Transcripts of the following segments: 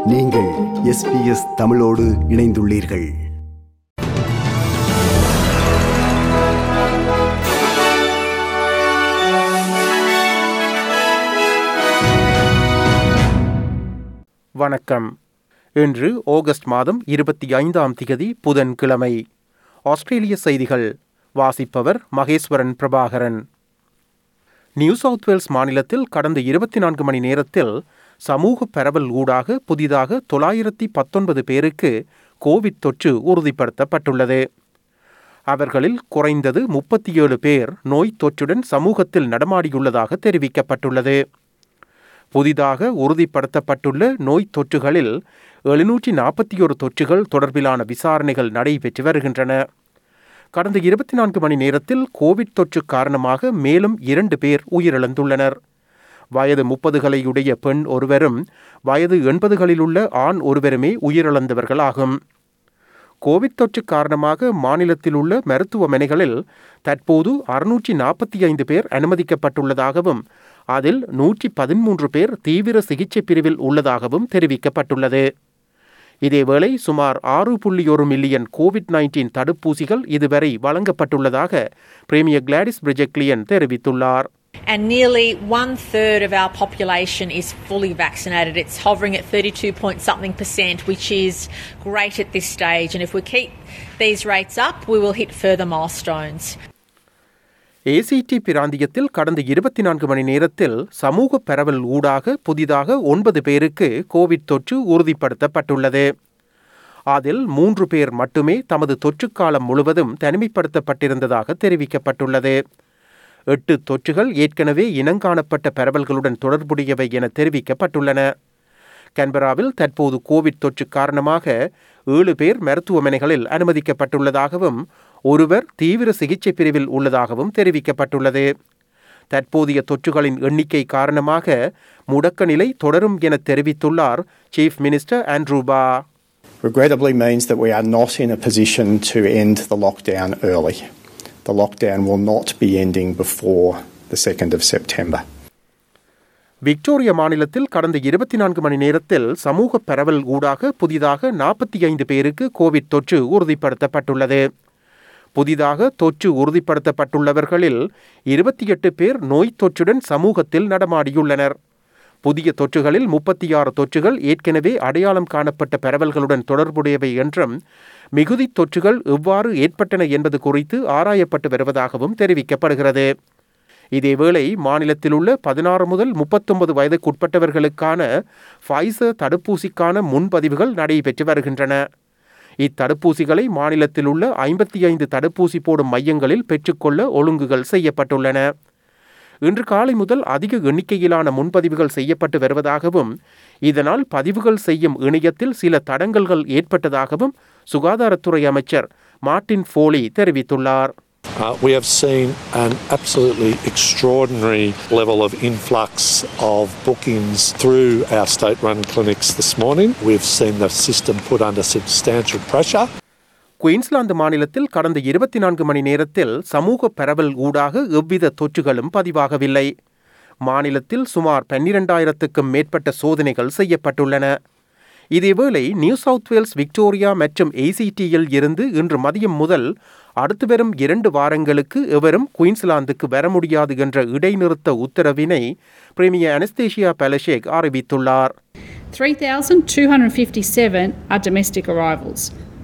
நீங்கள் எஸ்பிஎஸ் தமிழோடு இணைந்துள்ளீர்கள் வணக்கம் இன்று ஆகஸ்ட் மாதம் இருபத்தி ஐந்தாம் திகதி புதன்கிழமை ஆஸ்திரேலிய செய்திகள் வாசிப்பவர் Maheswaran Prabhakaran New South Wales மாநிலத்தில் கடந்த இருபத்தி நான்கு மணி நேரத்தில் சமூக பரவல் ஊடாக புதிதாக தொள்ளாயிரத்தி பத்தொன்பது பேருக்கு கோவிட் தொற்று உறுதிப்படுத்தப்பட்டுள்ளது அவர்களில் குறைந்தது முப்பத்தி ஏழு பேர் நோய் தொற்றுடன் சமூகத்தில் நடமாடியுள்ளதாக தெரிவிக்கப்பட்டுள்ளது புதிதாக உறுதிப்படுத்தப்பட்டுள்ள நோய் தொற்றுகளில் எழுநூற்றி நாற்பத்தி ஒரு தொற்றுகள் தொடர்பிலான விசாரணைகள் நடைபெற்று வருகின்றன கடந்த இருபத்தி நான்கு மணி நேரத்தில் கோவிட் தொற்று காரணமாக மேலும் இரண்டு பேர் உயிரிழந்துள்ளனர் வயது முப்பதுகளையுடைய பெண் ஒருவரும் வயது எண்பதுகளிலுள்ள ஆண் ஒருவருமே உயிரிழந்தவர்களாகும் கோவிட் தொற்று காரணமாக மாநிலத்தில் உள்ள மருத்துவமனைகளில் தற்போது அறுநூற்றி நாற்பத்தி ஐந்து பேர் அனுமதிக்கப்பட்டுள்ளதாகவும் அதில் நூற்றி பதிமூன்று பேர் தீவிர சிகிச்சை பிரிவில் உள்ளதாகவும் தெரிவிக்கப்பட்டுள்ளது இதேவேளை சுமார் ஆறு புள்ளி ஒரு மில்லியன் கோவிட் நைன்டீன் தடுப்பூசிகள் இதுவரை வழங்கப்பட்டுள்ளதாக பிரேமியர் கிளாடிஸ் பிரிஜெக்லியன் தெரிவித்துள்ளார் And nearly one third of our population is fully vaccinated. It's hovering at 32 point something percent, which is great at this stage. And if we keep these rates up, we will hit further milestones. ACT பிராந்தியத்தில் கடந்த இருபத்தி நான்கு மணி நேரத்தில் சமூக பரவல் ஊடாக புதிதாக ஒன்பது பேருக்கு கோவிட் தொற்று உறுதிப்படுத்தப்பட்டுள்ளது அதில் மூன்று பேர் மட்டுமே தமது தொற்றுக்காலம் முழுவதும் தனிமைப்படுத்தப்பட்டிருந்ததாக தெரிவிக்கப்பட்டுள்ளது எட்டு தொற்றுகள் ஏற்கனவே இனங்காணப்பட்ட பரவல்களுடன் தொடர்புடையவை என தெரிவிக்கப்பட்டுள்ளன கன்பராவில் தற்போது கோவிட் தொற்று காரணமாக ஏழு பேர் மருத்துவமனைகளில் அனுமதிக்கப்பட்டுள்ளதாகவும் ஒருவர் தீவிர சிகிச்சை பிரிவில் உள்ளதாகவும் தெரிவிக்கப்பட்டுள்ளது தற்போதைய தொற்றுகளின் எண்ணிக்கை காரணமாக முடக்க நிலை தொடரும் என தெரிவித்துள்ளார் chief minister Andrew Barr regrettably means that we are not in a position to end the lockdown early. The lockdown will not be ending before the 2nd of September. Victoria மாநிலத்தில் கடந்த இருபத்தி நான்கு மணி நேரத்தில் சமூக பரவல் ஊடாக புதிதாக நாற்பத்தி ஐந்து பேருக்கு கோவிட் தொற்று உறுதிப்படுத்தப்பட்டுள்ளது புதிதாக தொற்று உறுதிப்படுத்தப்பட்டுள்ளவர்களில் இருபத்தி எட்டு பேர் நோய் தொற்றுடன் சமூகத்தில் நடமாடியுள்ளனர் புதிய தொற்றுகளில் முப்பத்தி ஆறு தொற்றுகள் ஏற்கனவே அடையாளம் காணப்பட்ட பரவல்களுடன் தொடர்புடையவை என்றும் மிகுதி தொற்றுகள் எவ்வாறு ஏற்பட்டன என்பது குறித்து ஆராயப்பட்டு வருவதாகவும் தெரிவிக்கப்படுகிறது இதேவேளை மாநிலத்தில் உள்ள பதினாறு முதல் முப்பத்தொன்பது வயதுக்குட்பட்டவர்களுக்கான ஃபைசர் தடுப்பூசிக்கான முன்பதிவுகள் நடைபெற்று வருகின்றன இத்தடுப்பூசிகளை மாநிலத்தில் உள்ள ஐம்பத்தி ஐந்து தடுப்பூசி போடும் மையங்களில் பெற்றுக்கொள்ள ஒழுங்குகள் செய்யப்பட்டுள்ளன இன்று காலை முதல் அதிக எண்ணிக்கையிலான முன்பதிவுகள் செய்யப்பட்டு வருவதாகவும் இதனால் பதிவுகள் செய்யும் இணையத்தில் சில தடங்கல்கள் ஏற்பட்டதாகவும் சுகாதாரத்துறை அமைச்சர் மார்டின் ஃபோலி தெரிவித்துள்ளார் Uh, we have seen an absolutely extraordinary level of influx of bookings through our state run clinics this morning. We've seen the system put under substantial pressure. Queensland மாநிலத்தில் கடந்த இருபத்தி நான்கு மணி நேரத்தில் சமூக பரவல் ஊடாக எவ்வித தொற்றுகளும் பதிவாகவில்லை மாநிலத்தில் சுமார் பன்னிரண்டாயிரத்துக்கும் மேற்பட்ட சோதனைகள் செய்யப்பட்டுள்ளன இதேவேளை நியூ சவுத் வேல்ஸ் விக்டோரியா மற்றும் ஏசிடியில் இருந்து இன்று மதியம் முதல் அடுத்து வரும் இரண்டு வாரங்களுக்கு எவரும் குயின்ஸ்லாந்துக்கு வர முடியாது என்ற இடைநிறுத்த உத்தரவினை பிரேமியர் அனஸ்தேஷியா பெலஷேக் அறிவித்துள்ளார் 3,257 are domestic arrivals.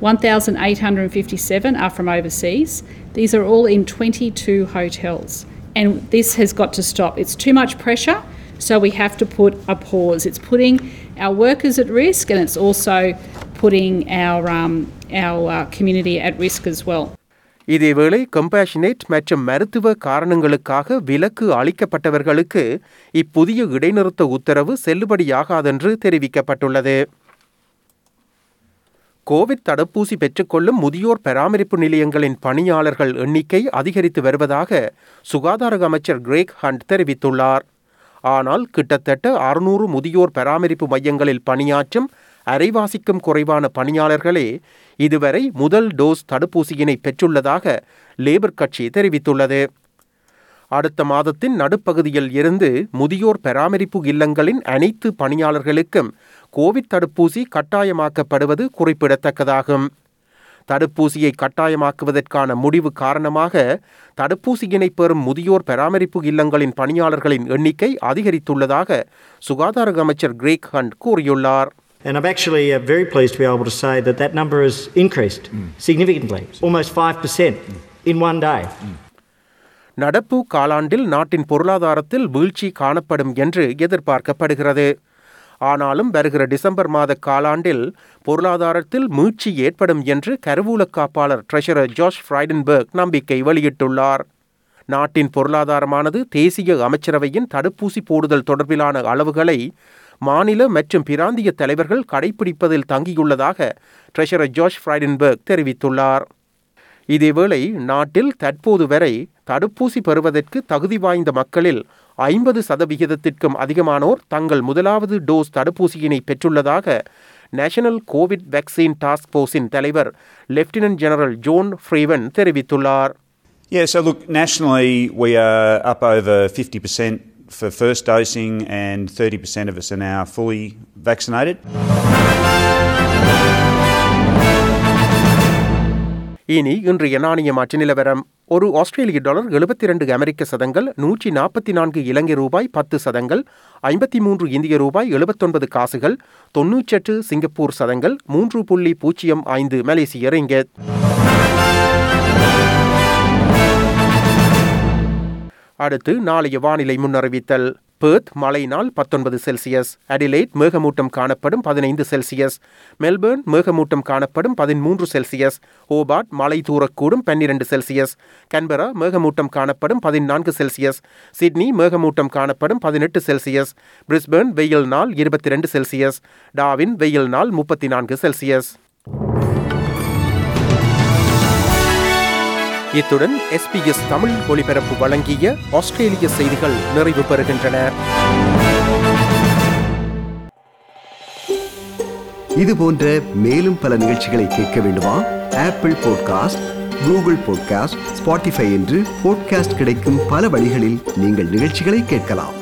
1,857 are from overseas. These are all in 22 hotels. And this has got to stop. It's too much pressure, so we have to put a pause. It's putting our workers at risk and it's also putting our, um, our uh, community at risk as well. இதேவேளை compassionate மற்றும் மருத்துவ காரணங்களுக்காக விலக்கு அளிக்கப்பட்டவர்களுக்கு இப்புதிய இடைநிறுத்த உத்தரவு செல்லுபடியாகாதென்று தெரிவிக்கப்பட்டுள்ளது Covid தடுப்பூசி பெற்றுக்கொள்ளும் முதியோர் பராமரிப்பு நிலையங்களின் பணியாளர்கள் எண்ணிக்கை அதிகரித்து வருவதாக சுகாதார அமைச்சர் கிரேக் ஹண்ட் தெரிவித்துள்ளார் ஆனால் கிட்டத்தட்ட அறுநூறு முதியோர் பராமரிப்பு மையங்களில் பணியாற்றும் அரைவாசிக்கும் குறைவான பணியாளர்களே இதுவரை முதல் டோஸ் தடுப்பூசியினை பெற்றுள்ளதாக லேபர் கட்சி தெரிவித்துள்ளது அடுத்த மாதத்தின் நடுப்பகுதியில் இருந்து முதியோர் பராமரிப்பு இல்லங்களின் அனைத்து பணியாளர்களுக்கும் கோவிட் தடுப்பூசி கட்டாயமாக்கப்படுவது குறிப்பிடத்தக்கதாகும் தடுப்பூசியை கட்டாயமாக்குவதற்கான முடிவு காரணமாக தடுப்பூசியினை பெறும் முதியோர் பராமரிப்பு இல்லங்களின் பணியாளர்களின் எண்ணிக்கை அதிகரித்துள்ளதாக சுகாதார அமைச்சர் கிரேக் ஹண்ட் கூறியுள்ளார் And I'm actually uh, very pleased to be able to say that that number has increased significantly, almost 5% in one day. நடப்பு காலாண்டில் நாட்டின் பொருளாதாரத்தில் வீழ்ச்சி காணப்படும் என்று எதிர்பார்க்கப்படுகிறது ஆனாலும் வருகிற டிசம்பர் மாத காலாண்டில் பொருளாதாரத்தில் மீட்சி ஏற்படும் என்று கருவூல காப்பாளர் ட்ரெஷரர் ஜார்ஜ் ஃப்ரைடன்பர்க் நம்பிக்கை வெளியிட்டுள்ளார் நாட்டின் பொருளாதாரமானது தேசிய அமைச்சரவையின் தடுப்பூசி போடுதல் தொடர்பிலான அளவுகளை மாநில மற்றும் பிராந்திய தலைவர்கள் கடைபிடிப்பதில் தங்கியுள்ளதாக ட்ரெஷரர் ஜார்ஜ் ஃப்ரைடன்பர்க் தெரிவித்துள்ளார் இதேவேளை நாட்டில் தற்போது வரை தடுப்பூசி பெறுவதற்கு தகுதி வாய்ந்த மக்களில் ஐம்பது சதவிகிதத்திற்கும் அதிகமானோர் தங்கள் முதலாவது டோஸ் தடுப்பூசியினை பெற்றுள்ளதாக நேஷனல் கோவிட் வேக்சின் டாஸ்க் போர்ஸின் தலைவர் லெப்டினன்ட் ஜெனரல் ஜோன் ஃப்ரீவன் தெரிவித்துள்ளார் Yeah, so look, nationally we are up over 50% for first dosing and 30% of us are now fully vaccinated. இனி இன்றைய நாணய மாற்று நிலவரம் ஒரு ஆஸ்திரேலிய டாலர் எழுபத்தி இரண்டு அமெரிக்க சதங்கள் நூற்றி நாற்பத்தி நான்கு இலங்கை ரூபாய் பத்து சதங்கள் ஐம்பத்தி மூன்று இந்திய ரூபாய் எழுபத்தொன்பது காசுகள் தொன்னூற்றெட்டு சிங்கப்பூர் சதங்கள் மூன்று புள்ளி பூஜ்ஜியம் ஐந்து மலேசிய ரிங்கெட் அடுத்து நாளைய வானிலை முன்னறிவித்தல் பேர்த் மழை நாள் பத்தொன்பது செல்சியஸ் அடிலைட் மேகமூட்டம் காணப்படும் பதினைந்து செல்சியஸ் மெல்பர்ன் மேகமூட்டம் காணப்படும் பதிமூன்று செல்சியஸ் ஹோபார்ட் மழை தூரக்கூடும் பன்னிரண்டு செல்சியஸ் கன்பரா மேகமூட்டம் காணப்படும் பதினான்கு செல்சியஸ் சிட்னி மேகமூட்டம் காணப்படும் பதினெட்டு செல்சியஸ் பிரிஸ்பர்ன் வெயில் நாள் இருபத்தி ரெண்டு செல்சியஸ் டாவின் வெயில் நாள் முப்பத்தி நான்கு செல்சியஸ் இத்துடன் எஸ்பிஎஸ் தமிழ் ஒலிபரப்பு வழங்கிய ஆஸ்திரேலிய செய்திகள் நிறைவு பெறுகின்றன இது போன்ற மேலும் பல நிகழ்ச்சிகளை கேட்க வேண்டுமா Apple podcast Google podcast Spotify என்று பாட்காஸ்ட் கிடைக்கும் பல வழிகளில் நீங்கள் நிகழ்ச்சிகளை கேட்கலாம்